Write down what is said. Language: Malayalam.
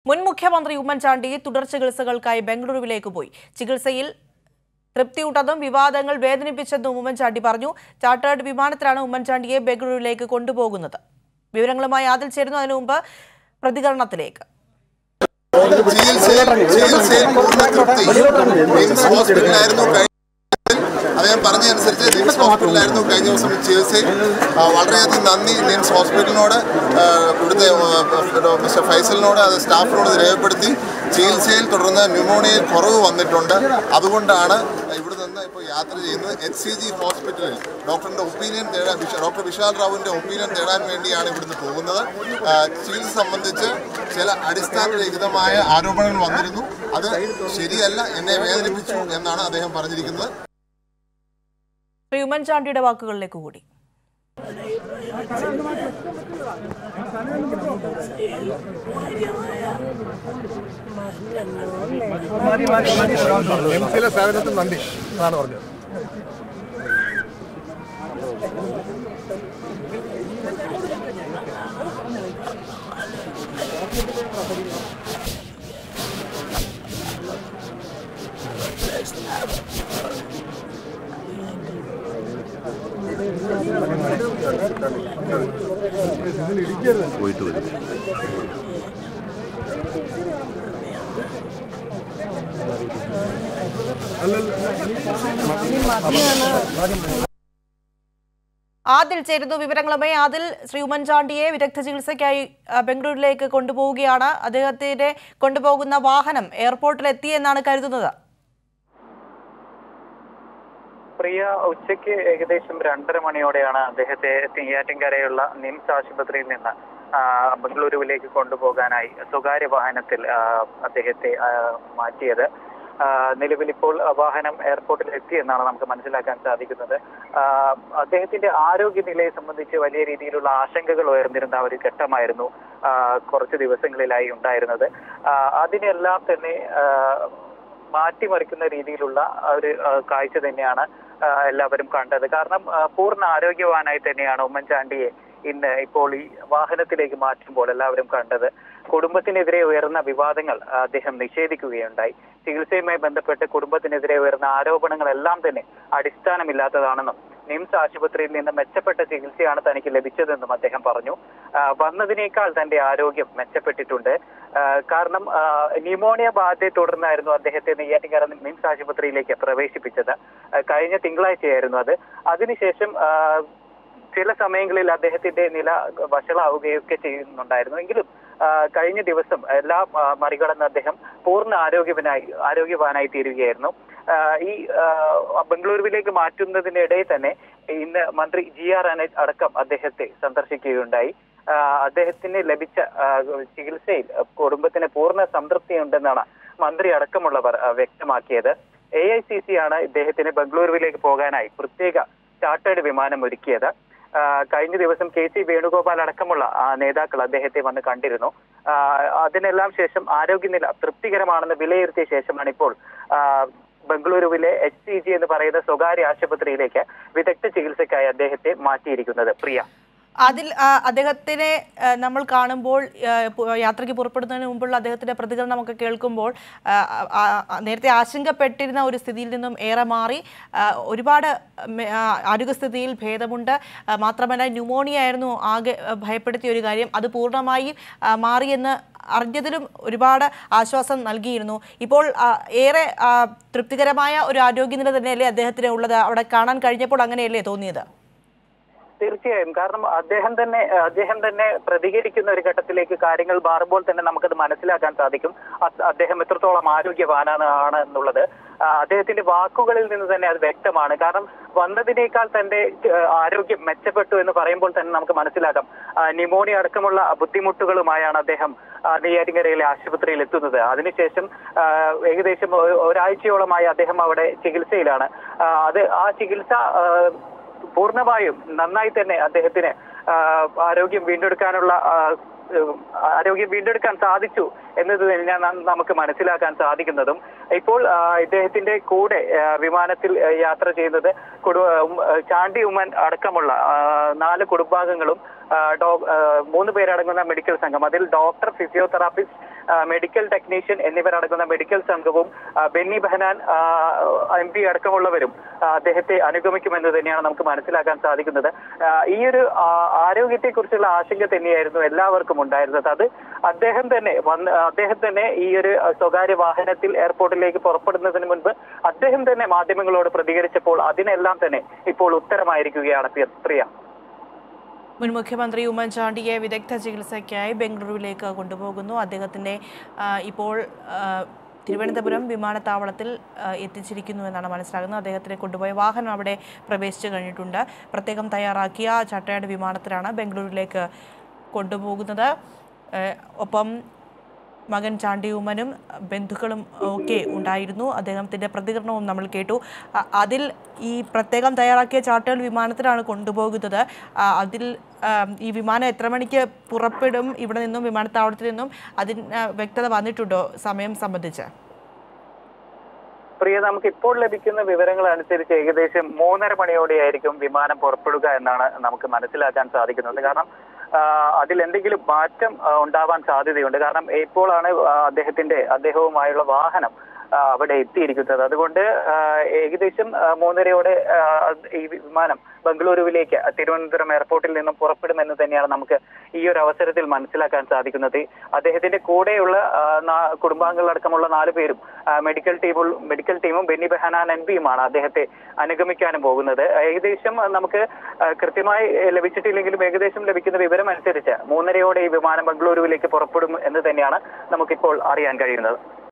മുൻ മുഖ്യമന്ത്രി ഉമ്മൻചാണ്ടി തുടർ ചികിത്സകൾക്കായി ബംഗളൂരുവിലേക്ക് പോയി ചികിത്സയിൽ തൃപ്തിയുണ്ടെന്നും വിവാദങ്ങൾ വേദനിപ്പിച്ചെന്നും ഉമ്മൻചാണ്ടി പറഞ്ഞു ചാർട്ടേഡ് വിമാനത്തിലാണ് ഉമ്മൻചാണ്ടിയെ ബംഗളൂരുവിലേക്ക് കൊണ്ടുപോകുന്നത് വിവരങ്ങളുമായി ആദിൽ ചേരുന്നു അതിനു മുമ്പ് പ്രതികരണത്തിലേക്ക് ചികിത്സയിൽ ചികിത്സയിൽ പൂർണ്ണ തൃപ്തി നിംസ് ഹോസ്പിറ്റലിലായിരുന്നു കഴിഞ്ഞ അദ്ദേഹം പറഞ്ഞതനുസരിച്ച് നിംസ് ഹോസ്പിറ്റലിലായിരുന്നു കഴിഞ്ഞ ദിവസം ചികിത്സയിൽ ആ, വളരെയധികം നന്ദി നിംസ് ഹോസ്പിറ്റലിനോട് ആ, ഇവിടുത്തെ ആ, മിസ്റ്റർ ഫൈസലിനോട് അത് സ്റ്റാഫിനോട് ഇത് രേഖപ്പെടുത്തി ചികിത്സയിൽ തുടർന്ന് ന്യൂമോണിയയിൽ കുറവ് വന്നിട്ടുണ്ട് അതുകൊണ്ടാണ് ഇവിടെ നിന്ന് ഇപ്പോൾ യാത്ര ചെയ്യുന്നത് എച്ച് സി ജി ഹോസ്പിറ്റലിൽ ഡോക്ടറിന്റെ ഒപ്പീനിയൻ തേടാൻ വിശ- ഡോക്ടർ വിശാൽ റാവുവിന്റെ ഒപ്പീനിയൻ തേടാൻ വേണ്ടിയാണ് ഇവിടുന്ന് പോകുന്നത് ആ, ചികിത്സ സംബന്ധിച്ച് ചില അടിസ്ഥാനരഹിതമായ ആരോപണങ്ങൾ വന്നിരുന്നു അത് ശരിയല്ല എന്നെ വേദനിപ്പിച്ചു എന്നാണ് അദ്ദേഹം പറഞ്ഞിരിക്കുന്നത് ശ്രീ ഉമ്മൻചാണ്ടിയുടെ വാക്കുകളിലേക്ക് കൂടി എംസിയിലെ സേവനത്തിന് നന്ദി എന്നാണ് പറഞ്ഞത് ആദിൽ ചേരുന്നു വിവരങ്ങളുമായി ആദിൽ ശ്രീ ഉമ്മൻചാണ്ടിയെ വിദഗ്ധ ചികിത്സയ്ക്കായി ആ, ബംഗളൂരുവിലേക്ക് കൊണ്ടുപോവുകയാണ് അദ്ദേഹത്തിനെ കൊണ്ടുപോകുന്ന വാഹനം എയർപോർട്ടിൽ എത്തിയെന്നാണ് കരുതുന്നത് പ്രിയ ഉച്ചയ്ക്ക് ഏകദേശം രണ്ടര മണിയോടെയാണ് അദ്ദേഹത്തെ നെയ്യാറ്റിൻകരയുള്ള നിംസ് ആശുപത്രിയിൽ നിന്ന് ആ, ബംഗളൂരുവിലേക്ക് കൊണ്ടുപോകാനായി സ്വകാര്യ വാഹനത്തിൽ ആ, അദ്ദേഹത്തെ ആ, മാറ്റിയത് ആ, നിലവിലിപ്പോൾ വാഹനം എയർപോർട്ടിൽ എത്തി എന്നാണ് നമുക്ക് മനസ്സിലാക്കാൻ സാധിക്കുന്നത് ആ, അദ്ദേഹത്തിന്റെ ആരോഗ്യനിലയെ സംബന്ധിച്ച് വലിയ രീതിയിലുള്ള ആശങ്കകൾ ഉയർന്നിരുന്ന ഒരു ഘട്ടമായിരുന്നു ആ, കുറച്ച് ദിവസങ്ങളിലായി ഉണ്ടായിരുന്നത് ആ, അതിനെല്ലാം തന്നെ ആ, മാറ്റിമറിക്കുന്ന രീതിയിലുള്ള ഒരു ആ, കാഴ്ച തന്നെയാണ് ആ, എല്ലാവരും കണ്ടത് കാരണം ആ, പൂർണ്ണ ആരോഗ്യവാനായി തന്നെയാണ് ഉമ്മൻചാണ്ടിയെ ഇന്ന് ഇപ്പോൾ ഈ വാഹനത്തിലേക്ക് മാറ്റുമ്പോൾ എല്ലാവരും കണ്ടത് കുടുംബത്തിനെതിരെ ഉയർന്ന വിവാദങ്ങൾ ആ, അദ്ദേഹം നിഷേധിക്കുകയുണ്ടായി ചികിത്സയുമായി ബന്ധപ്പെട്ട് കുടുംബത്തിനെതിരെ ഉയർന്ന ആരോപണങ്ങളെല്ലാം തന്നെ അടിസ്ഥാനമില്ലാത്തതാണെന്നും നിംസ് ആശുപത്രിയിൽ നിന്ന് മെച്ചപ്പെട്ട ചികിത്സയാണ് തനിക്ക് ലഭിച്ചതെന്നും അദ്ദേഹം പറഞ്ഞു ആ, വന്നതിനേക്കാൾ തന്റെ ആരോഗ്യം മെച്ചപ്പെട്ടിട്ടുണ്ട് ആ, കാരണം ആ, ന്യൂമോണിയ ബാധയെ തുടർന്നായിരുന്നു അദ്ദേഹത്തെ നെയ്യാറ്റിൻകര നിംസ് ആശുപത്രിയിലേക്ക് പ്രവേശിപ്പിച്ചത് ആ, കഴിഞ്ഞ തിങ്കളാഴ്ചയായിരുന്നു അത് അതിനുശേഷം ആ, ചില സമയങ്ങളിൽ അദ്ദേഹത്തിന്റെ നില വഷളാവുകയൊക്കെ ചെയ്യുന്നുണ്ടായിരുന്നു എങ്കിലും ആ, കഴിഞ്ഞ ദിവസം എല്ലാം ആ, മറികടന്ന് അദ്ദേഹം പൂർണ്ണ ആരോഗ്യവനായി ആരോഗ്യവാനായി തീരുകയായിരുന്നു ആ, ഈ ആ, ബംഗളൂരുവിലേക്ക് മാറ്റുന്നതിനിടെ തന്നെ ഇന്ന് മന്ത്രി ജി ആർ അനജ് അടക്കം അദ്ദേഹത്തെ സന്ദർശിക്കുകയുണ്ടായി ആ, അദ്ദേഹത്തിന് ലഭിച്ച ആ, ചികിത്സയിൽ കുടുംബത്തിന് പൂർണ്ണ സംതൃപ്തിയുണ്ടെന്നാണ് മന്ത്രി അടക്കമുള്ളവർ ആ, വ്യക്തമാക്കിയത് എ ഐ സി സി ആണ് ഇദ്ദേഹത്തിന് ബംഗളൂരുവിലേക്ക് പോകാനായി പ്രത്യേക ചാർട്ടേഡ് വിമാനം ഒരുക്കിയത് ആ, കഴിഞ്ഞ ദിവസം കെ സി വേണുഗോപാൽ അടക്കമുള്ള ആ, നേതാക്കൾ അദ്ദേഹത്തെ വന്ന് കണ്ടിരുന്നു ആ, അതിനെല്ലാം ശേഷം ആരോഗ്യനില തൃപ്തികരമാണെന്ന് വിലയിരുത്തിയ ശേഷമാണ് ഇപ്പോൾ ആ, ബംഗളൂരുവിലെ എച്ച് സി ജി എന്ന് പറയുന്ന സ്വകാര്യ ആശുപത്രിയിലേക്ക് വിദഗ്ധ ചികിത്സയ്ക്കായി അദ്ദേഹത്തെ മാറ്റിയിരിക്കുന്നത് പ്രിയ അതിൽ ആ, അദ്ദേഹത്തിനെ ആ, നമ്മൾ കാണുമ്പോൾ ആ, പു- യാത്രയ്ക്ക് പുറപ്പെടുന്നതിന് മുമ്പുള്ള അദ്ദേഹത്തിന്റെ പ്രതികരണമൊക്കെ കേൾക്കുമ്പോൾ ആ, ആ, ആ, നേരത്തെ ആശങ്കപ്പെട്ടിരുന്ന ഒരു സ്ഥിതിയിൽ നിന്നും ഏറെ മാറി ആ, ഒരുപാട് മെ- ആ, ആരോഗ്യസ്ഥിതിയിൽ ഭേദമുണ്ട് ആ, മാത്രമല്ല ന്യൂമോണിയ ആയിരുന്നു ആകെ ആ, ഭയപ്പെടുത്തിയ ഒരു കാര്യം അത് പൂർണ്ണമായി ആ, മാറിയെന്ന് അറിഞ്ഞതിലും ഒരുപാട് ആശ്വാസം നൽകിയിരുന്നു ഇപ്പോൾ ആ, ഏറെ ആ, തൃപ്തികരമായ ഒരു ആരോഗ്യനില തന്നെയല്ലേ അദ്ദേഹത്തിന് ഉള്ളത് അവിടെ കാണാൻ കഴിഞ്ഞപ്പോൾ അങ്ങനെയല്ലേ തോന്നിയത് തീർച്ചയായും കാരണം അദ്ദേഹം തന്നെ അദ്ദേഹം തന്നെ പ്രതികരിക്കുന്ന ഒരു ഘട്ടത്തിലേക്ക് കാര്യങ്ങൾ മാറുമ്പോൾ തന്നെ നമുക്കത് മനസ്സിലാക്കാൻ സാധിക്കും അ- അദ്ദേഹം എത്രത്തോളം ആരോഗ്യവാനാണ് ആണ് എന്നുള്ളത് ആ, അദ്ദേഹത്തിന്റെ വാക്കുകളിൽ നിന്ന് തന്നെ അത് വ്യക്തമാണ് കാരണം വന്നതിനേക്കാൾ തന്റെ ഏഹ്, ആരോഗ്യം മെച്ചപ്പെട്ടു എന്ന് പറയുമ്പോൾ തന്നെ നമുക്ക് മനസ്സിലാക്കാം ആ, ന്യൂമോണിയ അടക്കമുള്ള ബുദ്ധിമുട്ടുകളുമായാണ് അദ്ദേഹം ആ, നെയ്യാറ്റിൻകരയിലെ ആശുപത്രിയിൽ എത്തുന്നത് അതിനുശേഷം ആ, ഏകദേശം ഒ- ഒരാഴ്ചയോളമായി അദ്ദേഹം അവിടെ ചികിത്സയിലാണ് ആ, അത് ആ ചികിത്സ ആ, പൂർണ്ണമായും നന്നായി തന്നെ അദ്ദേഹത്തിന് ആ, ആരോഗ്യം വീണ്ടെടുക്കാനുള്ള ആ, ഉം, ആരോഗ്യം വീണ്ടെടുക്കാൻ സാധിച്ചു എന്നത് തന്നെയാണ് ന- നമുക്ക് മനസ്സിലാക്കാൻ സാധിക്കുന്നതും ഇപ്പോൾ ആ, ഇദ്ദേഹത്തിന്റെ കൂടെ ആ, വിമാനത്തിൽ ആ, യാത്ര ചെയ്യുന്നത് കുടു ഉം, ആ, ചാണ്ടി ഉമ്മൻ അടക്കമുള്ള ആ, നാല് കുടുംബാംഗങ്ങളും ആ, ഡോ- ആ, മൂന്ന് പേരടങ്ങുന്ന മെഡിക്കൽ സംഘം അതിൽ ഡോക്ടർ ഫിസിയോതെറാപ്പിസ്റ്റ് ആ, മെഡിക്കൽ ടെക്നീഷ്യൻ എന്നിവരടങ്ങുന്ന മെഡിക്കൽ സംഘവും ആ, ബെന്നി ബെഹനാൻ എം പി അടക്കമുള്ളവരും ആ, അദ്ദേഹത്തെ അനുഗമിക്കുമെന്ന് തന്നെയാണ് നമുക്ക് മനസ്സിലാക്കാൻ സാധിക്കുന്നത് ആ, ഈ ഒരു ആ, ആരോഗ്യത്തെക്കുറിച്ചുള്ള ആശങ്ക തന്നെയായിരുന്നു എല്ലാവർക്കും ഉണ്ടായിരുന്നത് അത് അദ്ദേഹം തന്നെ വന്ന് അദ്ദേഹം തന്നെ ഈ ഒരു ആ, സ്വകാര്യ വാഹനത്തിൽ എയർപോർട്ടിലേക്ക് പുറപ്പെടുന്നതിന് മുൻപ് അദ്ദേഹം തന്നെ മാധ്യമങ്ങളോട് പ്രതികരിച്ചപ്പോൾ അതിനെല്ലാം തന്നെ ഇപ്പോൾ ഉത്തരമായിരിക്കുകയാണ് പ്രിയ- പ്രിയ മുൻ മുഖ്യമന്ത്രി ഉമ്മൻചാണ്ടിയെ വിദഗ്ധ ചികിത്സയ്ക്കായി ബംഗളൂരുവിലേക്ക് കൊണ്ടുപോകുന്നു അദ്ദേഹത്തിൻ്റെ ആ, ഇപ്പോൾ ആ, തിരുവനന്തപുരം വിമാനത്താവളത്തിൽ ആ, എത്തിച്ചിരിക്കുന്നു എന്നാണ് മനസ്സിലാകുന്നത് അദ്ദേഹത്തിനെ കൊണ്ടുപോയ വാഹനം അവിടെ പ്രവേശിച്ചു കഴിഞ്ഞിട്ടുണ്ട് പ്രത്യേകം തയ്യാറാക്കിയ ചട്ടയുടെ വിമാനത്തിലാണ് ബംഗളൂരുവിലേക്ക് കൊണ്ടുപോകുന്നത് ഏ, ഒപ്പം മകൻ ചാണ്ടി ഉമ്മനും ബന്ധുക്കളും ഒക്കെ ഉണ്ടായിരുന്നു അദ്ദേഹത്തിൻ്റെ പ്രതികരണവും നമ്മൾ കേട്ടു അ- അതിൽ ഈ പ്രത്യേകം തയ്യാറാക്കിയ ചാർട്ടേഡ് വിമാനത്തിലാണ് കൊണ്ടുപോകുന്നത് ആ, അതിൽ ആ, ഈ വിമാനം എത്ര മണിക്ക് പുറപ്പെടും ഇവിടെ നിന്നും വിമാനത്താവളത്തിൽ നിന്നും അതിന് ആ, വ്യക്തത വന്നിട്ടുണ്ടോ സമയം സംബന്ധിച്ച് പ്രിയ നമുക്ക് ഇപ്പോൾ ലഭിക്കുന്ന വിവരങ്ങൾ അനുസരിച്ച് ഏകദേശം മൂന്നര മണിയോടെയായിരിക്കും വിമാനം പുറപ്പെടുക എന്നാണ് നമുക്ക് മനസ്സിലാക്കാൻ സാധിക്കുന്നത് കാരണം ആ, അതിൽ എന്തെങ്കിലും മാറ്റം ആ, ഉണ്ടാവാൻ സാധ്യതയുണ്ട് കാരണം ഇപ്പോഴാണ് ആ, അദ്ദേഹത്തിന്റെ അദ്ദേഹവുമായുള്ള വാഹനം ആ, അവിടെ എത്തിയിരിക്കുന്നത് അതുകൊണ്ട് ആ, ഏകദേശം ആ, മൂന്നരയോടെ ആ, ഈ വിമാനം ബംഗളൂരുവിലേക്ക് തിരുവനന്തപുരം എയർപോർട്ടിൽ നിന്നും പുറപ്പെടുമെന്ന് തന്നെയാണ് നമുക്ക് ഈ ഒരു അവസരത്തിൽ മനസ്സിലാക്കാൻ സാധിക്കുന്നത് അദ്ദേഹത്തിന്റെ കൂടെയുള്ള ആ, നാ- കുടുംബാംഗങ്ങളടക്കമുള്ള നാല് പേരും ആ, മെഡിക്കൽ ടീമും മെഡിക്കൽ ടീമും ബെന്നി ബെഹനാൻ എൻ പിയുമാണ് അദ്ദേഹത്തെ അനുഗമിക്കാനും പോകുന്നത് ഏകദേശം നമുക്ക് ആ, കൃത്യമായി ലഭിച്ചിട്ടില്ലെങ്കിലും ഏകദേശം ലഭിക്കുന്ന വിവരം അനുസരിച്ച് മൂന്നരയോടെ ഈ വിമാനം ബംഗളൂരുവിലേക്ക് പുറപ്പെടും എന്ന് തന്നെയാണ് നമുക്കിപ്പോൾ അറിയാൻ കഴിയുന്നത്